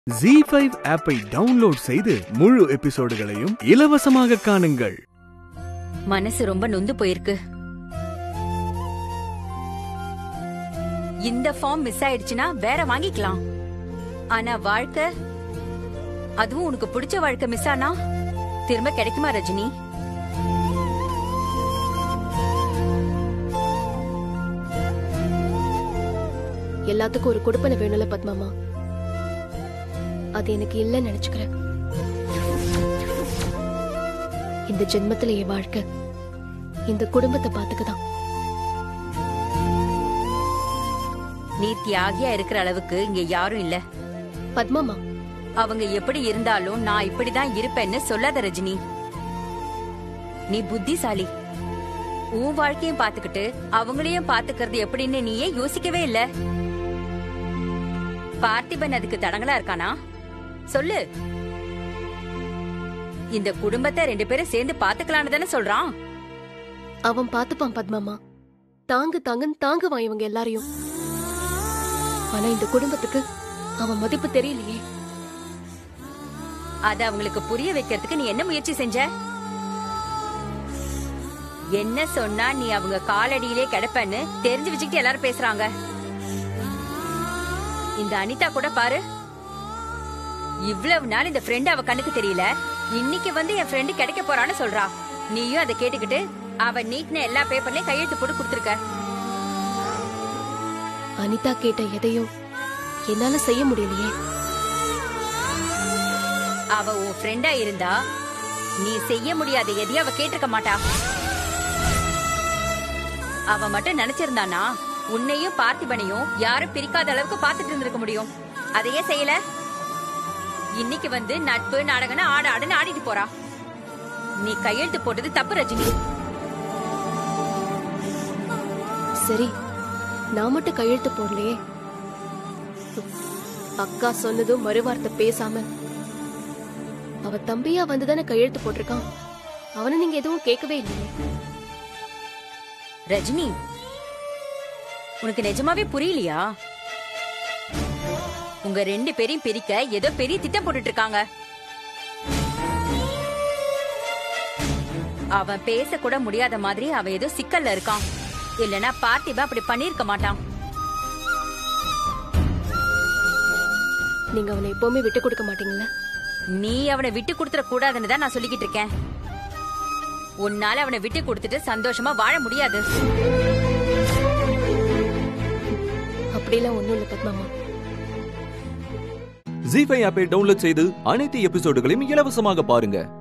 G five ஆப்பை download செய்து முழு எபிசோடுகளையும் இலவசமாக காணுங்கள் மனசு ரொம்ப நொந்து போயிருக்கு இந்த ஃபார்ம் மிஸ் ஆயிடுச்சுன்னா வேற வாங்கிக்கலாம் ஆனா வாழ்க்கை அதுவும் உனக்கு பிடிச்ச வாழ்க்கை மிஸ் ஆனா திரும்ப கிடைக்குமா ரஜினி எல்லாத்துக்கும் ஒரு கொடுப்பனை வேணும்ல பத்மாமா அது எனக்கு இல்லைன்னு நினைச்சுக்கிறேன் இந்த ஜென்மத்துல என் வாழ்க்கை இந்த குடும்பத்தை பாத்துக்கதான் நீ தியாகியா இருக்கிற அளவுக்கு இங்க யாரும் இல்ல பத்மாமா அவங்க எப்படி இருந்தாலும் நான் இப்படிதான் இருப்பேன்னு சொல்லாத ரஜினி நீ புத்திசாலி உன் வாழ்க்கையும் பாத்துக்கிட்டு அவங்களையும் பாத்துக்கிறது எப்படின்னு நீயே யோசிக்கவே இல்ல பார்த்திபன் அதுக்கு தடங்களா இருக்கானா சொல்லு இந்த குடும்பத்தை ரெண்டு பேரும் சேர்ந்து பாத்துக்கலான்னு தானே சொல்றான் அவன் பாத்துப்பான் பத்மாமா தாங்கு தாங்குன்னு தாங்குவான் இவங்க எல்லாரையும் ஆனா இந்த குடும்பத்துக்கு அவன் மதிப்பு தெரியலையே அத அவங்களுக்கு புரிய வைக்கிறதுக்கு நீ என்ன முயற்சி செஞ்ச என்ன சொன்னா நீ அவங்க காலடியிலே கிடப்பன்னு தெரிஞ்சு வச்சுக்கிட்டு எல்லாரும் பேசுறாங்க இந்த அனிதா கூட பாரு இவ்வளவு நாள் இந்த ஃப்ரெண்ட் அவ கண்ணுக்கு தெரியல இன்னைக்கு வந்து என் ஃப்ரெண்டு கிடைக்க போறான்னு சொல்றா நீயும் அதை கேட்டுக்கிட்டு அவ நீட்ன எல்லா பேப்பர்லயும் கையெழுத்து போட்டு கொடுத்துருக்க அனிதா கேட்ட எதையும் என்னால செய்ய முடியலையே அவ உன் ஃப்ரெண்டா இருந்தா நீ செய்ய முடியாத எதையும் அவ கேட்டிருக்க மாட்டா அவ மட்டும் நினைச்சிருந்தானா உன்னையும் பார்த்திபனையும் யாரும் பிரிக்காத அளவுக்கு பாத்துட்டு இருந்திருக்க முடியும் அதையே செய்யல இன்னைக்கு வந்து நட்பு நாடகம்னு ஆட ஆடுன்னு ஆடிட்டு போறா நீ கையெழுத்து போட்டது தப்பு ரஜினி சரி நான் மட்டும் கையெழுத்து போடலையே அக்கா சொன்னதும் மறுவார்த்தை பேசாம அவ தம்பியா வந்துதானே கையெழுத்து போட்டிருக்கான் அவனை நீங்க எதுவும் கேட்கவே இல்லையே ரஜினி உனக்கு நிஜமாவே புரியலையா உங்க ரெண்டு பேரையும் பிரிக்க ஏதோ பெரிய திட்டம் போட்டுட்டு இருக்காங்க அவன் பேச கூட முடியாத மாதிரி அவன் ஏதோ சிக்கல்ல இருக்கான் இல்லனா பார்த்திபா அப்படி பண்ணிருக்க மாட்டான் நீங்க அவனை எப்பவுமே விட்டு கொடுக்க மாட்டீங்கல்ல நீ அவனை விட்டு கொடுத்துட கூடாதுன்னு தான் நான் சொல்லிக்கிட்டு இருக்கேன் உன்னால அவனை விட்டு கொடுத்துட்டு சந்தோஷமா வாழ முடியாது அப்படிலாம் ஒண்ணும் இல்ல பத்மாமா ஜி ஃபைவ் ஆப்பை டவுன்லோட் செய்து அனைத்து எபிசோடுகளையும் இலவசமாக பாருங்க